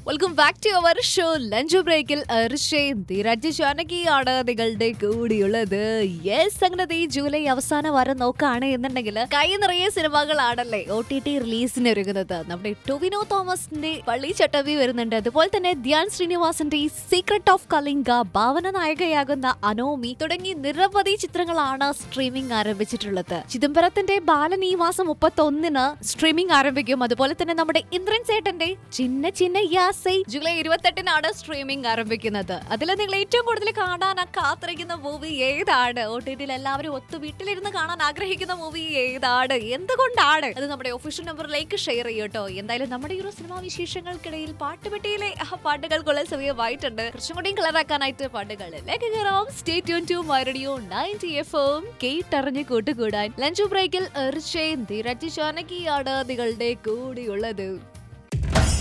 welcome back to our show lunch ബ്രേക്കിൽ അർഷയും ധീരജ് ജാനകിയാണ് നിങ്ങളുടെ കൂടിയുള്ളത് യെസ് അങ്ങനെ ഈ ജൂലൈ അവസാന വാരം നോക്കുകയാണ് എന്നുണ്ടെങ്കിൽ കൈ നിറയെ സിനിമകളാണല്ലേ ഒ ടി ടി റിലീസിന് ഒരുങ്ങുന്നത് നമ്മുടെ ടൊവിനോ തോമസിന്റെ പള്ളി ചട്ടവി വരുന്നുണ്ട് അതുപോലെ തന്നെ ധ്യാൻ ശ്രീനിവാസന്റെ സീക്രട്ട് ഓഫ് കലിംഗ ഭാവന നായികയാകുന്ന അനോമി തുടങ്ങി നിരവധി ചിത്രങ്ങളാണ് സ്ട്രീമിംഗ് ആരംഭിച്ചിട്ടുള്ളത് ചിദംബരത്തിന്റെ ബാലൻ ഈ മാസം മുപ്പത്തി ഒന്നിന് സ്ട്രീമിംഗ് ആരംഭിക്കും അതുപോലെ തന്നെ നമ്മുടെ ഇന്ദ്രൻ ചേട്ടന്റെ ചിന്ന ചിന്ന യാസൈ ജൂലൈ ഇരുപത്തെട്ടിനാണ് സ്ട്രീമിംഗ് ആരംഭിക്കുന്നത് അതിൽ നിങ്ങൾ ഏറ്റവും കൂടുതൽ കാണാൻ കാത്തിരിക്കുന്ന മൂവി ഏതാണ് ഒ ടി ടിയിൽ എല്ലാവരും ഒത്തു വീട്ടിലിരുന്ന് കാണാൻ ആഗ്രഹിക്കുന്ന മൂവി ഏതാണ് എന്തുകൊണ്ടാണ് അത് നമ്മുടെ ഒഫീഷ്യൽ നമ്പറിലേക്ക് ഷെയർ ചെയ്യട്ടോ എന്തായാലും നമ്മുടെ ഈ ഒരു സിനിമാ വിശേഷങ്ങൾക്കിടയിൽ പാട്ടുപെട്ടിയിലെ ആ പാട്ടുകൾക്കുള്ള സമയമായിട്ടുണ്ട് കുറച്ചും കൂടി കളറാക്കാനായിട്ട് പാട്ടുകളിലേക്ക് കയറാം stay tune to my radio ninety F M കേട്ടറിഞ്ഞ് കൂട്ടുകൂടാൻ ലഞ്ച് ബ്രേക്കിൽ എറിച്ചേന്തി രജി ജാനകിയാണ് നിങ്ങളുടെ കൂടെയുള്ളത്